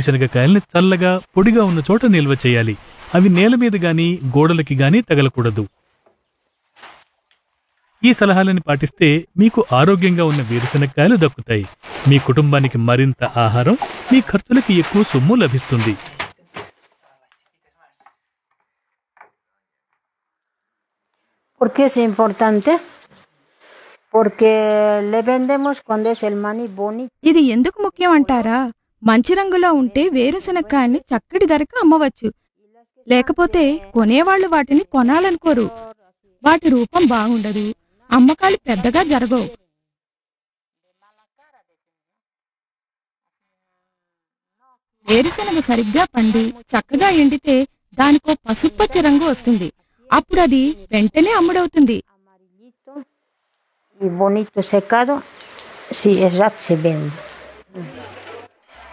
వేరుశనగకాయల్ని చల్లగా పొడిగా ఉన్న చోట నిల్వ చేయాలి అవి నేల మీద గాని గోడలకి గాని తగలకూడదు ఈ సలహాలని పాటిస్తే మీకు ఆరోగ్యంగా ఉన్న వేరుశనగకాయలు దక్కుతాయి మీ కుటుంబానికి మరింత ఆహారం మీ ఖర్చులకి ఎక్కువ సొమ్ము లభిస్తుంది ¿Por qué es importante? Porque le vendemos cuando es el maní bonito. ఇది ఎందుకు ముఖ్యం అంటారా మంచి రంగులో ఉంటే వేరుశనక్కాయల్ని చక్కటి ధరకు అమ్మవచ్చు లేకపోతే కొనేవాళ్లు వాటిని కొనాలనుకోరు వాటి రూపం బాగుండదు అమ్మకాలు పెద్దగా జరగవు వేరుశనగ సరిగ్గా పండి చక్కగా ఎండితే దానికో పసుపచ్చ రంగు వస్తుంది అప్పుడు అది వెంటనే అమ్ముడవుతుంది Amarillito y bonito secado. Sí, es rat se vende.